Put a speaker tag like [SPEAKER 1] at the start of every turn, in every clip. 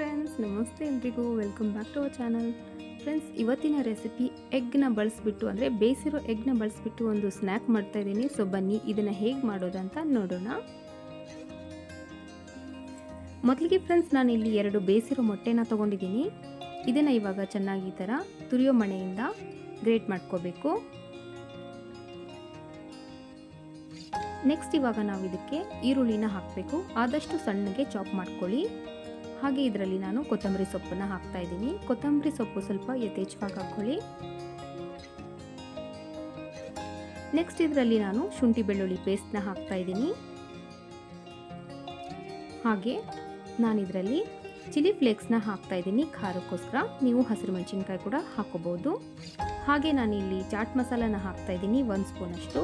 [SPEAKER 1] friends ನಮಸ್ತೆ ಎಲ್ರಿಗೂ welcome back to our channel friends ಇವತ್ತಿನ ರೆಸಿಪಿ ಎಗ್ನ ಬಳಸ್ಬಿಟ್ಟು ಅಂದರೆ ಬೇಯಿಸಿರೋ ಎಗ್ನ ಬಳಸ್ಬಿಟ್ಟು ಒಂದು ಸ್ನ್ಯಾಕ್ ಮಾಡ್ತಾ ಇದ್ದೀನಿ ಸೊ ಬನ್ನಿ ಇದನ್ನು ಹೇಗೆ ಮಾಡೋದಂತ ನೋಡೋಣ ಮೊದಲಿಗೆ ಫ್ರೆಂಡ್ಸ್ ನಾನು ಇಲ್ಲಿ ಎರಡು ಬೇಯಿಸಿರೋ ಮೊಟ್ಟೆನ ತೊಗೊಂಡಿದ್ದೀನಿ ಇದನ್ನು ಇವಾಗ ಚೆನ್ನಾಗಿ ಈ ಥರ ತುರಿಯೋ ಮಣೆಯಿಂದ ಗ್ರೇಟ್ ಮಾಡ್ಕೋಬೇಕು ನೆಕ್ಸ್ಟ್ ಇವಾಗ ನಾವು ಇದಕ್ಕೆ ಈರುಳ್ಳಿನ ಹಾಕಬೇಕು ಆದಷ್ಟು ಸಣ್ಣಗೆ ಚಾಪ್ ಮಾಡ್ಕೊಳ್ಳಿ ಹಾಗೆ ಇದರಲ್ಲಿ ನಾನು ಕೊತ್ತಂಬರಿ ಸೊಪ್ಪನ್ನು ಹಾಕ್ತಾ ಇದ್ದೀನಿ ಕೊತ್ತಂಬರಿ ಸೊಪ್ಪು ಸ್ವಲ್ಪ ಯಥೇಚ್ಛವಾಗಿ ಹಾಕ್ಕೊಳ್ಳಿ ನೆಕ್ಸ್ಟ್ ಇದರಲ್ಲಿ ನಾನು ಶುಂಠಿ ಬೆಳ್ಳುಳ್ಳಿ ಪೇಸ್ಟ್ನ ಹಾಕ್ತಾ ಇದ್ದೀನಿ ಹಾಗೆ ನಾನು ಇದರಲ್ಲಿ ಚಿಲ್ಲಿ ಫ್ಲೇಕ್ಸ್ನ ಹಾಕ್ತಾ ಇದ್ದೀನಿ ಖಾರಕ್ಕೋಸ್ಕರ ನೀವು ಹಸಿರು ಮೆಣಸಿನ್ಕಾಯಿ ಕೂಡ ಹಾಕೋಬಹುದು ಹಾಗೆ ನಾನು ಇಲ್ಲಿ ಚಾಟ್ ಮಸಾಲಾನ ಹಾಕ್ತಾ ಇದ್ದೀನಿ ಒಂದು ಸ್ಪೂನಷ್ಟು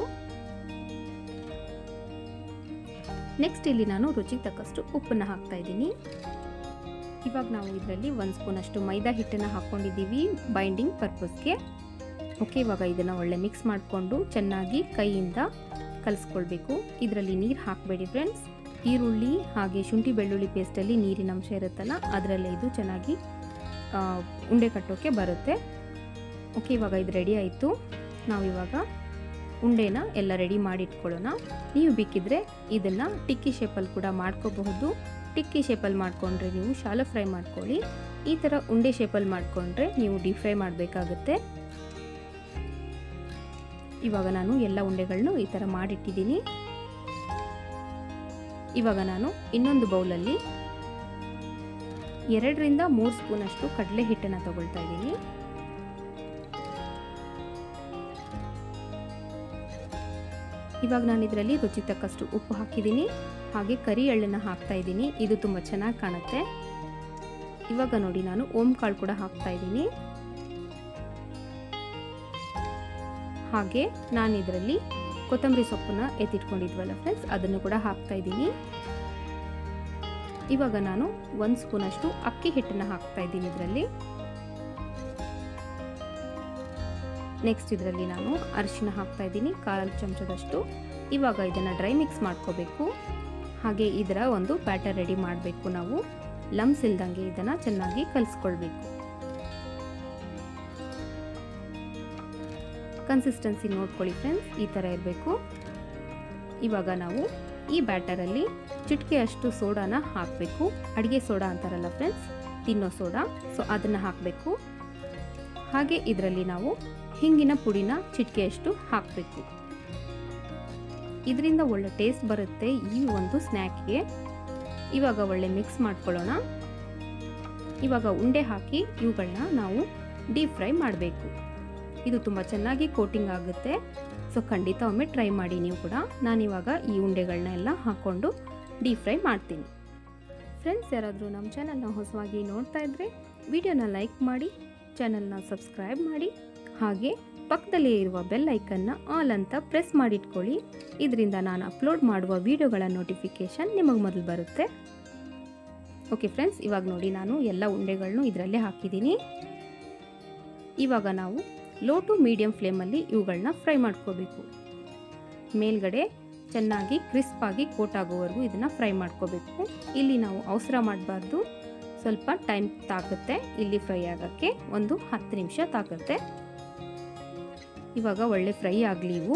[SPEAKER 1] ನೆಕ್ಸ್ಟ್ ಇಲ್ಲಿ ನಾನು ರುಚಿಗೆ ತಕ್ಕಷ್ಟು ಉಪ್ಪನ್ನು ಹಾಕ್ತಾ ಇದ್ದೀನಿ ಇವಾಗ ನಾವು ಇದರಲ್ಲಿ ಒಂದು ಸ್ಪೂನಷ್ಟು ಮೈದಾ ಹಿಟ್ಟನ್ನು ಹಾಕ್ಕೊಂಡಿದ್ದೀವಿ ಬೈಂಡಿಂಗ್ ಪರ್ಪಸ್ಗೆ ಓಕೆ ಇವಾಗ ಇದನ್ನು ಒಳ್ಳೆ ಮಿಕ್ಸ್ ಮಾಡಿಕೊಂಡು ಚೆನ್ನಾಗಿ ಕೈಯಿಂದ ಕಲಿಸ್ಕೊಳ್ಬೇಕು ಇದರಲ್ಲಿ ನೀರು ಹಾಕಬೇಡಿ ಫ್ರೆಂಡ್ಸ್ ಈರುಳ್ಳಿ ಹಾಗೆ ಶುಂಠಿ ಬೆಳ್ಳುಳ್ಳಿ ಪೇಸ್ಟಲ್ಲಿ ನೀರಿನ ಅಂಶ ಇರುತ್ತಲ್ಲ ಅದರಲ್ಲೇ ಇದು ಚೆನ್ನಾಗಿ ಉಂಡೆ ಕಟ್ಟೋಕ್ಕೆ ಬರುತ್ತೆ ಓಕೆ ಇವಾಗ ಇದು ರೆಡಿ ಆಯಿತು ನಾವು ಇವಾಗ ಉಂಡೆನ ಎಲ್ಲ ರೆಡಿ ಮಾಡಿ ಇಟ್ಕೊಳ್ಳೋಣ ನೀವು ಬೇಕಿದ್ರೆ ಇದನ್ನು ಟಿಕ್ಕಿ ಶೇಪಲ್ಲಿ ಕೂಡ ಮಾಡ್ಕೋಬಹುದು ಟಿಕ್ಕಿ ಶೇಪಲ್ಲಿ ಮಾಡಿಕೊಂಡ್ರೆ ನೀವು ಶಾಲ ಫ್ರೈ ಮಾಡ್ಕೊಳ್ಳಿ ಈ ಥರ ಉಂಡೆ ಶೇಪಲ್ಲಿ ಮಾಡಿಕೊಂಡ್ರೆ ನೀವು ಡೀಪ್ ಫ್ರೈ ಮಾಡಬೇಕಾಗುತ್ತೆ ಇವಾಗ ನಾನು ಎಲ್ಲ ಉಂಡೆಗಳನ್ನು ಈ ಥರ ಮಾಡಿಟ್ಟಿದ್ದೀನಿ ಇವಾಗ ನಾನು ಇನ್ನೊಂದು ಬೌಲಲ್ಲಿ ಎರಡರಿಂದ ಮೂರು ಸ್ಪೂನಷ್ಟು ಕಡಲೆ ಹಿಟ್ಟನ್ನು ತಗೊಳ್ತಾ ಇದ್ದೀನಿ ಇವಾಗ ನಾನು ಇದರಲ್ಲಿ ರುಚಿ ತಕ್ಕಷ್ಟು ಉಪ್ಪು ಹಾಕಿದ್ದೀನಿ ಹಾಗೆ ಕರಿ ಎಳ್ಳನ್ನು ಹಾಕ್ತಾ ಇದ್ದೀನಿ ಇದು ತುಂಬ ಚೆನ್ನಾಗಿ ಕಾಣುತ್ತೆ ಇವಾಗ ನೋಡಿ ನಾನು ಓಂ ಕಾಳು ಕೂಡ ಹಾಕ್ತಾ ಇದ್ದೀನಿ ಹಾಗೆ ನಾನು ಇದರಲ್ಲಿ ಕೊತ್ತಂಬರಿ ಸೊಪ್ಪನ್ನ ಎತ್ತಿಟ್ಕೊಂಡಿದ್ವಲ್ಲ ಫ್ರೆಂಡ್ಸ್ ಅದನ್ನು ಕೂಡ ಹಾಕ್ತಾ ಇದ್ದೀನಿ ಇವಾಗ ನಾನು ಒಂದು ಸ್ಪೂನಷ್ಟು ಅಕ್ಕಿ ಹಿಟ್ಟನ್ನು ಹಾಕ್ತಾ ಇದ್ದೀನಿ ಇದರಲ್ಲಿ ನೆಕ್ಸ್ಟ್ ಇದರಲ್ಲಿ ನಾನು ಅರಿಶಿನ ಹಾಕ್ತಾ ಇದ್ದೀನಿ ಕಾಲು ಚಮಚದಷ್ಟು ಇವಾಗ ಇದನ್ನು ಡ್ರೈ ಮಿಕ್ಸ್ ಮಾಡ್ಕೋಬೇಕು ಹಾಗೆ ಇದರ ಒಂದು ಬ್ಯಾಟರ್ ರೆಡಿ ಮಾಡಬೇಕು ನಾವು ಲಮ್ಸ್ ಇಲ್ದಂಗೆ ಇದನ್ನು ಚೆನ್ನಾಗಿ ಕಲಿಸ್ಕೊಳ್ಬೇಕು ಕನ್ಸಿಸ್ಟೆನ್ಸಿ ನೋಡ್ಕೊಳ್ಳಿ ಫ್ರೆಂಡ್ಸ್ ಈ ಥರ ಇರಬೇಕು ಇವಾಗ ನಾವು ಈ ಬ್ಯಾಟರಲ್ಲಿ ಚಿಟಿಕೆಯಷ್ಟು ಸೋಡಾನ ಹಾಕಬೇಕು ಅಡುಗೆ ಸೋಡಾ ಅಂತಾರಲ್ಲ ಫ್ರೆಂಡ್ಸ್ ತಿನ್ನೋ ಸೋಡಾ ಸೊ ಅದನ್ನು ಹಾಕಬೇಕು ಹಾಗೆ ಇದರಲ್ಲಿ ನಾವು ಹಿಂಗಿನ ಪುಡಿನ ಚಿಟಿಕೆಯಷ್ಟು ಹಾಕಬೇಕು ಇದರಿಂದ ಒಳ್ಳೆ ಟೇಸ್ಟ್ ಬರುತ್ತೆ ಈ ಒಂದು ಸ್ನ್ಯಾಕ್ಗೆ ಇವಾಗ ಒಳ್ಳೆ ಮಿಕ್ಸ್ ಮಾಡ್ಕೊಳ್ಳೋಣ ಇವಾಗ ಉಂಡೆ ಹಾಕಿ ಇವುಗಳನ್ನ ನಾವು ಡೀಪ್ ಫ್ರೈ ಮಾಡಬೇಕು ಇದು ತುಂಬ ಚೆನ್ನಾಗಿ ಕೋಟಿಂಗ್ ಆಗುತ್ತೆ ಸೊ ಖಂಡಿತ ಒಮ್ಮೆ ಟ್ರೈ ಮಾಡಿ ನೀವು ಕೂಡ ನಾನಿವಾಗ ಈ ಉಂಡೆಗಳನ್ನ ಎಲ್ಲ ಹಾಕ್ಕೊಂಡು ಡೀಪ್ ಫ್ರೈ ಮಾಡ್ತೀನಿ ಫ್ರೆಂಡ್ಸ್ ಯಾರಾದರೂ ನಮ್ಮ ಚಾನಲ್ನ ಹೊಸವಾಗಿ ನೋಡ್ತಾ ಇದ್ದರೆ ವಿಡಿಯೋನ ಲೈಕ್ ಮಾಡಿ ಚಾನಲ್ನ ಸಬ್ಸ್ಕ್ರೈಬ್ ಮಾಡಿ ಹಾಗೆ ಪಕ್ಕದಲ್ಲೇ ಇರುವ ಬೆಲ್ ಐಕನ್ನ ಆಲ್ ಅಂತ ಪ್ರೆಸ್ ಮಾಡಿಟ್ಕೊಳ್ಳಿ ಇದರಿಂದ ನಾನು ಅಪ್ಲೋಡ್ ಮಾಡುವ ವಿಡಿಯೋಗಳ ನೋಟಿಫಿಕೇಷನ್ ನಿಮಗೆ ಮೊದಲು ಬರುತ್ತೆ ಓಕೆ ಫ್ರೆಂಡ್ಸ್ ಇವಾಗ ನೋಡಿ ನಾನು ಎಲ್ಲ ಉಂಡೆಗಳನ್ನು ಇದರಲ್ಲೇ ಹಾಕಿದ್ದೀನಿ ಇವಾಗ ನಾವು ಲೋ ಟು ಮೀಡಿಯಮ್ ಫ್ಲೇಮಲ್ಲಿ ಇವುಗಳನ್ನ ಫ್ರೈ ಮಾಡ್ಕೋಬೇಕು ಮೇಲ್ಗಡೆ ಚೆನ್ನಾಗಿ ಕ್ರಿಸ್ಪಾಗಿ ಕೋಟ್ ಆಗೋವರೆಗೂ ಇದನ್ನು ಫ್ರೈ ಮಾಡ್ಕೋಬೇಕು ಇಲ್ಲಿ ನಾವು ಅವಸರ ಮಾಡಬಾರ್ದು ಸ್ವಲ್ಪ ಟೈಮ್ ತಾಗುತ್ತೆ ಇಲ್ಲಿ ಫ್ರೈ ಆಗೋಕ್ಕೆ ಒಂದು ಹತ್ತು ನಿಮಿಷ ತಾಗುತ್ತೆ ಇವಾಗ ಒಳ್ಳೆ ಫ್ರೈ ಆಗಲಿ ಇವು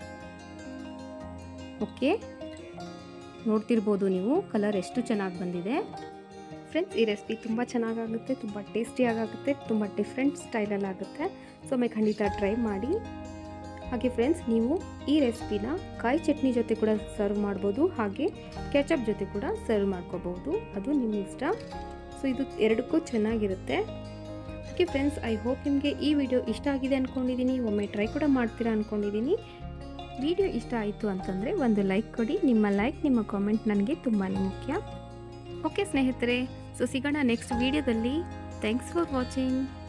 [SPEAKER 1] ಓಕೆ ನೋಡ್ತಿರ್ಬೋದು ನೀವು ಕಲರ್ ಎಷ್ಟು ಚೆನ್ನಾಗಿ ಬಂದಿದೆ ಫ್ರೆಂಡ್ಸ್ ಈ ರೆಸಿಪಿ ತುಂಬ ಚೆನ್ನಾಗಾಗುತ್ತೆ ತುಂಬ ಟೇಸ್ಟಿಯಾಗುತ್ತೆ ತುಂಬ ಡಿಫ್ರೆಂಟ್ ಸ್ಟೈಲಲ್ಲಿ ಆಗುತ್ತೆ ಸೊ ಒಮ್ಮೆ ಖಂಡಿತ ಟ್ರೈ ಮಾಡಿ ಹಾಗೆ ಫ್ರೆಂಡ್ಸ್ ನೀವು ಈ ರೆಸಿಪಿನ ಕಾಯಿ ಚಟ್ನಿ ಜೊತೆ ಕೂಡ ಸರ್ವ್ ಮಾಡ್ಬೋದು ಹಾಗೆ ಕೆಚಪ್ ಜೊತೆ ಕೂಡ ಸರ್ವ್ ಮಾಡ್ಕೋಬೋದು ಅದು ನಿಮ್ಮ ಇಷ್ಟ ಸೊ ಇದು ಎರಡಕ್ಕೂ ಚೆನ್ನಾಗಿರುತ್ತೆ ಓಕೆ ಫ್ರೆಂಡ್ಸ್ ಐ ಹೋಪ್ ನಿಮಗೆ ಈ ವಿಡಿಯೋ ಇಷ್ಟ ಆಗಿದೆ ಅಂದ್ಕೊಂಡಿದ್ದೀನಿ ಒಮ್ಮೆ ಟ್ರೈ ಕೂಡ ಮಾಡ್ತೀರಾ ಅಂದ್ಕೊಂಡಿದ್ದೀನಿ ವಿಡಿಯೋ ಇಷ್ಟ ಆಯಿತು ಅಂತಂದರೆ ಒಂದು ಲೈಕ್ ಕೊಡಿ ನಿಮ್ಮ ಲೈಕ್ ನಿಮ್ಮ ಕಾಮೆಂಟ್ ನನಗೆ ತುಂಬಾ ಮುಖ್ಯ ಓಕೆ ಸ್ನೇಹಿತರೆ ಸೊ ಸಿಗೋಣ ನೆಕ್ಸ್ಟ್ ವಿಡಿಯೋದಲ್ಲಿ ಥ್ಯಾಂಕ್ಸ್ ಫಾರ್ ವಾಚಿಂಗ್